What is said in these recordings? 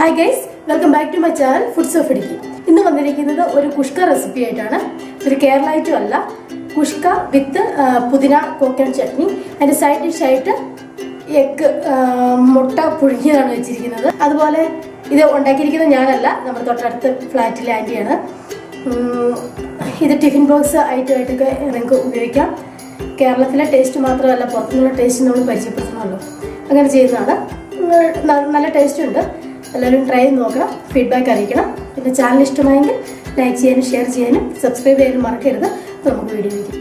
Hi guys welcome back to my channel foods of Idukki ഇന്ന് വന്നിരിക്കുന്നത് ഒരു കുഷ്ക റെസിപ്പി ആയിട്ടാണ് ഒരു കേരള ഐറ്റം അല്ല കുഷ്ക വിത്ത് പുതിന കോക്കനട്ട് ചട്നി അതിന്റെ സൈഡ് ഡിഷ് ആയിട്ട് എഗ് മുട്ട പുഴുങ്ങിയതാണ് വെച്ചിരിക്കുന്നത് അതുപോലെ ഇത് ഉണ്ടാക്കിയിരിക്കുന്നത് ഞാനല്ല നമ്മുടെ തൊട്ടടുത്ത് ഫ്ലാറ്റിലെ ആൻറ്റിയാണ് ഉം, ഇത് ടിഫിൻ ബോക്സ് ഐറ്റമായിട്ടൊക്കെ നിങ്ങൾക്ക് ഉപയോഗിക്കാം കേരളത്തിലെ ടേസ്റ്റ് മാത്രമല്ല പുറത്തുനിന്നുള്ള ടേസ്റ്റ് നമ്മൾ പരിചയപ്പെടുത്തണമല്ലോ അങ്ങനെ ചെയ്യുന്നതാണ് ഉം, ന- നല്ല ടേസ്റ്റ് ഉണ്ട് എല്ലാവരും ട്രൈ ചെയ്ത് നോക്കണം ഫീഡ്ബാക്ക് അറിയിക്കണം പിന്നെ ചാനൽ ഇഷ്ടമായെങ്കിൽ ലൈക്ക് ചെയ്യാനും ഷെയർ ചെയ്യാനും സബ്സ്ക്രൈബ് ചെയ്യാനും മറക്കരുത് അപ്പോൾ നമുക്ക് വീഡിയോ വയ്ക്കാം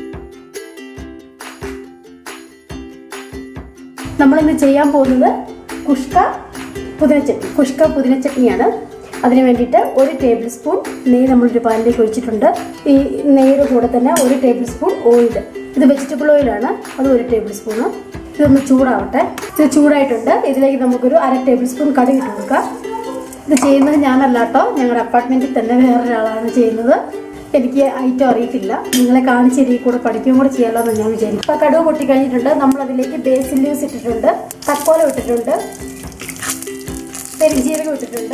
നമ്മളിന്ന് ചെയ്യാൻ പോകുന്നത് കുഷ്ക പുതിന ചട്നി കുഷ്ക പുതിന ചട്നിയാണ് അതിന് വേണ്ടിയിട്ട് ഒരു ടേബിൾ സ്പൂൺ നെയ്യ് നമ്മളൊരു പാനിലേക്ക് ഒഴിച്ചിട്ടുണ്ട് ഈ നെയ്യുടെ കൂടെ തന്നെ ഒരു ടേബിൾ സ്പൂൺ ഓയിൽ ഇത് വെജിറ്റബിൾ ഓയിലാണ് അത് ഒരു ടേബിൾ സ്പൂണ് ഇതൊന്ന് ചൂടാവട്ടെ ഇത് ചൂടായിട്ടുണ്ട് ഇതിലേക്ക് നമുക്കൊരു അര ടേബിൾ സ്പൂൺ കടുക് ഇട്ട് കൊടുക്കാം ഇത് ചെയ്യുന്നത് ഞാനല്ല കേട്ടോ ഞങ്ങളുടെ അപ്പാർട്ട്മെന്റിൽ തന്നെ വേറൊരാളാണ് ചെയ്യുന്നത് എനിക്ക് ഐറ്റം അറിയത്തില്ല നിങ്ങളെ കാണിച്ച് രീതി കൂടെ പഠിക്കുകയും കൂടെ ചെയ്യാമല്ലോ എന്ന് ഞാൻ വിചാരിക്കും അപ്പൊ കടുവ് പൊട്ടി കഴിഞ്ഞിട്ടുണ്ട് നമ്മൾ അതിലേക്ക് ബേസിൽ ലൂസ് ഇട്ടിട്ടുണ്ട് തക്കോലം ഇട്ടിട്ടുണ്ട് പെരിഞ്ജീരകം ഇട്ടിട്ടുണ്ട്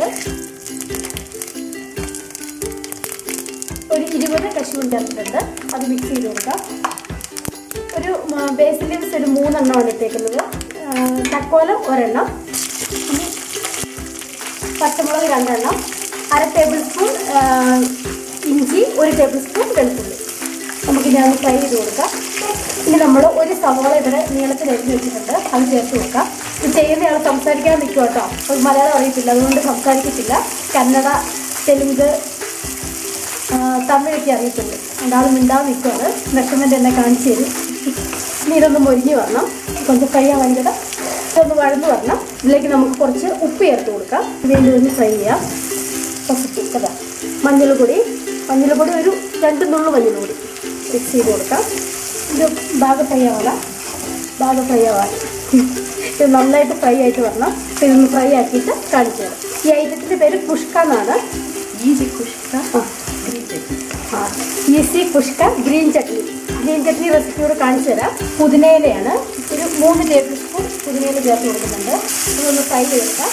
ഒരു ഇരുപത് കശുവും ചേർത്തിട്ടുണ്ട് അത് മിക്സ് ചെയ്ത് കൊടുക്കാം ഒരു ബേസിൽ ലൂസ് ഒരു മൂന്നെണ്ണമാണ് ഇട്ടേക്കുന്നത് ആ, തക്കോലം ഒരെണ്ണം ഇനി പച്ചമുളക് രണ്ടെണ്ണം അര ടേബിൾ സ്പൂൺ ആ, ഇഞ്ചി ഒരു ടേബിൾ സ്പൂൺ വെളുത്തുള്ളി നമുക്കിനി അത് ഫ്രൈ ചെയ്ത് കൊടുക്കാം ഇനി നമ്മൾ ഒരു സവാള ഇവിടെ നീളത്തിൽ എരിഞ്ഞ് വെച്ചിട്ടുണ്ട് അത് ചേർത്ത് കൊടുക്കാം ഇത് ചെയ്യുന്നയാൾ സംസാരിക്കാൻ നിൽക്കും കേട്ടോ ഒരു മലയാളം അറിയത്തില്ല അതുകൊണ്ട് സംസാരിക്കത്തില്ല കന്നഡ തെലുങ്ക് ആ, തമിഴൊക്കെ അറിയത്തുള്ളൂ ഒരാൾ മിണ്ടാതെ നിൽക്കുവാണ് മെഷർമെൻ്റ് എന്നെ കാണിച്ചു തരും ഇനി ഇതൊന്ന് മൊരിഞ്ഞ് വരണം കുറച്ച് ഫ്രൈ ആവാൻ ചേട്ടാ ഇതൊന്ന് വഴന്ന് വരണം ഇതിലേക്ക് നമുക്ക് കുറച്ച് ഉപ്പ് ചേർത്ത് കൊടുക്കാം വീണ്ടും ഒന്ന് ഫ്രൈ ചെയ്യാം കുറച്ച് കഥ മഞ്ഞൾപ്പൊടി മഞ്ഞൾപ്പൊടി ഒരു രണ്ട് നുള്ളു മഞ്ഞൾപ്പൊടി മിക്സ് ചെയ്ത് കൊടുക്കാം ഇത് ഭാഗം ഫ്രൈ ആവാല ഭാഗം ഫ്രൈ ആവാൻ ഇത് നന്നായിട്ട് ഫ്രൈ ആയിട്ട് വരണം അപ്പോൾ ഇതൊന്ന് ഫ്രൈ ആക്കിയിട്ട് കാണിച്ചു തരാം ഈ ഐറ്റത്തിൻ്റെ പേര് പുഷ്ക എന്നാണ് ഈസി കുഷ്ക ആ ഗ്രീൻ ചട്നി ആ, easy kushka green chutney green chutney റെസിപ്പിയോട് കാണിച്ചു തരാം പുതിനയിലയാണ് ഒരു മൂന്ന് ടേബിൾ സ്പൂൺ പുതിനയില ചേർത്ത് കൊടുക്കുന്നുണ്ട് ഇതൊന്ന് ഫ്രൈ ചെയ്തെടുക്കാം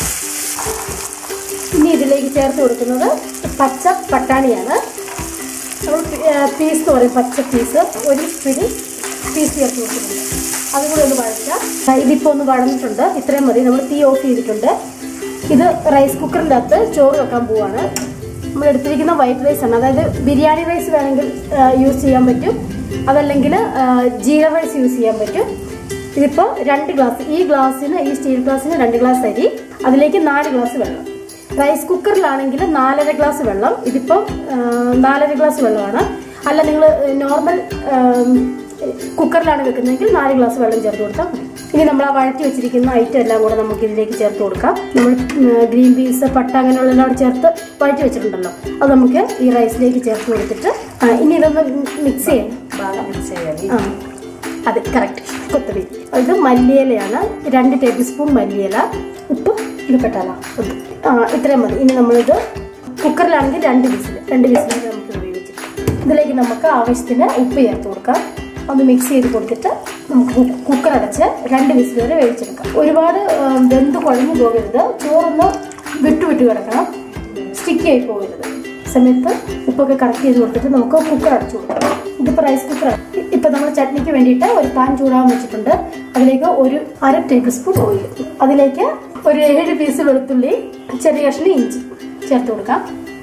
ഇനി ഇതിലേക്ക് ചേർത്ത് കൊടുക്കുന്നത് പച്ച പട്ടാണിയാണ് നമ്മൾ പീസ് എന്ന് പറയും പച്ച പീസ് ഒരു പിടി പീസ് ചേർത്ത് കൊടുക്കുന്നുണ്ട് അതും കൂടി ഒന്ന് വഴറ്റാം ഇതിപ്പോൾ ഒന്ന് വഴന്നിട്ടുണ്ട് ഇത്രയും മതി നമ്മൾ തീ ഓഫ് ചെയ്തിട്ടുണ്ട് ഇത് റൈസ് കുക്കറിൻ്റെ അകത്ത് ചോറ് വെക്കാൻ പോവാണ് നമ്മൾ എടുത്തിരിക്കുന്ന വൈറ്റ് റൈസ് ആണ് അതായത് ബിരിയാണി റൈസ് വേണമെങ്കിൽ യൂസ് ചെയ്യാൻ പറ്റും അതല്ലെങ്കിൽ ജീര റൈസ് യൂസ് ചെയ്യാൻ പറ്റും ഇതിപ്പോൾ രണ്ട് ഗ്ലാസ് ഈ ഗ്ലാസ്സിന് ഈ സ്റ്റീൽ ഗ്ലാസ്സിന് രണ്ട് ഗ്ലാസ് അരി അതിലേക്ക് നാല് ഗ്ലാസ് വെള്ളം റൈസ് കുക്കറിലാണെങ്കിൽ നാലര ഗ്ലാസ് വെള്ളം ഇതിപ്പം ആ, നാലര ഗ്ലാസ് വെള്ളമാണ് അല്ല നിങ്ങൾ നോർമൽ കുക്കറിലാണ് വെക്കുന്നതെങ്കിൽ നാല് ഗ്ലാസ് വെള്ളം ചേർത്ത് കൊടുത്താൽ മതി ഇനി നമ്മൾ ആ വഴറ്റി വെച്ചിരിക്കുന്ന ഐറ്റം എല്ലാം കൂടെ നമുക്ക് ഇതിലേക്ക് ചേർത്ത് കൊടുക്കാം നമ്മൾ ഗ്രീൻ പീസ് പട്ട അങ്ങനെയുള്ള എല്ലാം കൂടെ ചേർത്ത് വഴറ്റി വെച്ചിട്ടുണ്ടല്ലോ അത് നമുക്ക് ഈ റൈസിലേക്ക് ചേർത്ത് കൊടുത്തിട്ട് ആ, ഇനി ഇതൊന്ന് മിക്സ് ചെയ്യാം బాగా మిక్స్ చేయాలి ആ അതെ കറക്റ്റ് കൊത്തരി ഇത് മല്ലിയിലയാണ് രണ്ട് ടേബിൾ സ്പൂൺ മല്ലിയില ഉപ്പ് ഇത് പെട്ടാലോ ഉപ്പ് ആ ഇത്രയും മതി ഇനി നമ്മളിത് കുക്കറിലാണെങ്കിൽ രണ്ട് വിസിൽ രണ്ട് വിസിൽ നമുക്ക് ഉപയോഗിച്ചിട്ട് ഇതിലേക്ക് നമുക്ക് ആവശ്യത്തിന് ഉപ്പ് ചേർത്ത് കൊടുക്കാം ഒന്ന് മിക്സ് ചെയ്ത് കൊടുത്തിട്ട് നമുക്ക് കു- കുക്കർ അടച്ച് രണ്ട് വിസിൽ വരെ വേവിച്ചെടുക്കാം ഒരുപാട് ആ, വെന്ത് കുഴഞ്ഞു പോകരുത് ചോറൊന്ന് വിട്ടു വിട്ട് കിടക്കണം സ്റ്റിക്കി ആയി പോകരുത് സമയത്ത് ഉപ്പൊക്കെ കറക്റ്റ് ചെയ്ത് കൊടുത്തിട്ട് നമുക്ക് കുക്കർ അടച്ചു കൊടുക്കാം ഇതിപ്പോൾ റൈസ് കുക്കറാണ് ഇപ്പം നമ്മൾ ചട്നിക്ക് വേണ്ടിയിട്ട് ഒരു പാൻ ചൂടാൻ വെച്ചിട്ടുണ്ട് അതിലേക്ക് ഒരു അര ടേബിൾ സ്പൂൺ ഓയിൽ അതിലേക്ക് ഒരു ഏഴ് പീസ് വെളുത്തുള്ളി ചെറിയ കഷ്ണം ഇഞ്ചി ചേർത്ത് കൊടുക്കാം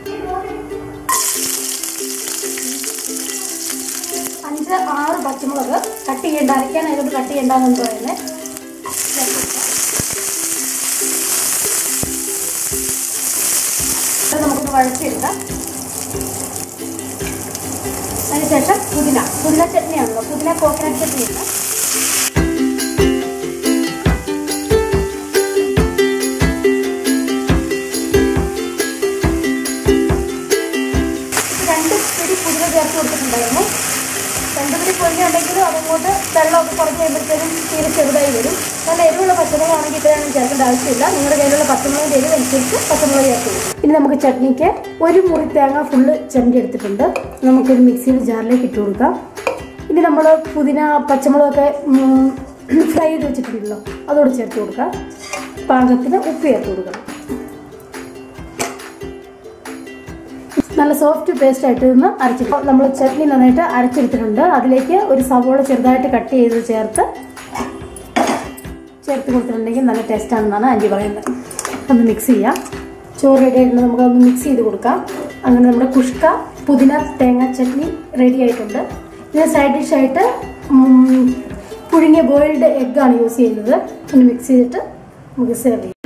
അഞ്ച് ആറ് പച്ചമുളക് കട്ട് ചെയ്യേണ്ട അരയ്ക്കാനായതുകൊണ്ട് കട്ട് ചെയ്യേണ്ടെന്ന് പറയുന്നത് ചേർത്ത് കൊടുക്കാം. അത് നമുക്കൊന്ന് വഴച്ചെടുക്കാം അതിനുശേഷം പുതിന പുതിന ചട്നിയാണല്ലോ പുതിന കോക്കനട്ട് ചട്നിയാണ് രണ്ട് പിടി പുതിന ചേർത്ത് കൊടുത്തിട്ടുണ്ടായിരുന്നു രണ്ട് പിടി പുതിന ഉണ്ടെങ്കിലും അതങ്ങോട്ട് വെള്ളമൊക്കെ കുറച്ച് കഴിയുമ്പോഴത്തേനും തീരെ ചെറുതായി വരും നല്ല എരിവുള്ള പച്ചമുളകാണെങ്കിൽ ഇത്രയൊന്നും ചേർക്കേണ്ട ആവശ്യമില്ല നിങ്ങളുടെ കയ്യിലുള്ള പച്ചമുളകിൻ്റെ എരിവ് അനുസരിച്ച് പച്ചമുളക് ചേർത്ത് കൊടുക്കും ഇനി നമുക്ക് ചട്നിക്ക് ഒരു മുറി തേങ്ങ ഫുള്ള് ചണ്ടി എടുത്തിട്ടുണ്ട് നമുക്കൊരു മിക്സിയിൽ ജാറിലേക്ക് ഇട്ട് കൊടുക്കാം ഇനി നമ്മൾ പുതിന പച്ചമുളകൊക്കെ ഫ്രൈ ചെയ്ത് വെച്ചിട്ടുണ്ടല്ലോ അതോട് ചേർത്ത് കൊടുക്കാം പാകത്തിന് ഉപ്പ് ചേർത്ത് കൊടുക്കണം നല്ല സോഫ്റ്റ് പേസ്റ്റ് ആയിട്ട് നിന്ന് അരച്ചെടുക്കും നമ്മൾ ചട്നി നന്നായിട്ട് അരച്ചെടുത്തിട്ടുണ്ട് അതിലേക്ക് ഒരു സവോള ചെറുതായിട്ട് കട്ട് ചെയ്ത് ചേർത്ത് ചേർത്ത് കൊടുത്തിട്ടുണ്ടെങ്കിൽ നല്ല ടേസ്റ്റ് ആണെന്നാണ് ആൻറ്റി പറയുന്നത് ഒന്ന് മിക്സ് ചെയ്യാം ചോറ് റെഡി ആയിട്ടുണ്ട് നമുക്ക് ഒന്ന് മിക്സ് ചെയ്ത് കൊടുക്കാം അങ്ങനെ നമ്മുടെ കുഷ്ക പുതിന തേങ്ങ ചട്നി റെഡി ആയിട്ടുണ്ട് ഇതിന് സൈഡ് ഡിഷായിട്ട് പുഴുങ്ങിയ ബോയിൽഡ് എഗ്ഗാണ് യൂസ് ചെയ്യുന്നത് ഒന്ന് മിക്സ് ചെയ്തിട്ട് നമുക്ക് സെർവ് ചെയ്യാം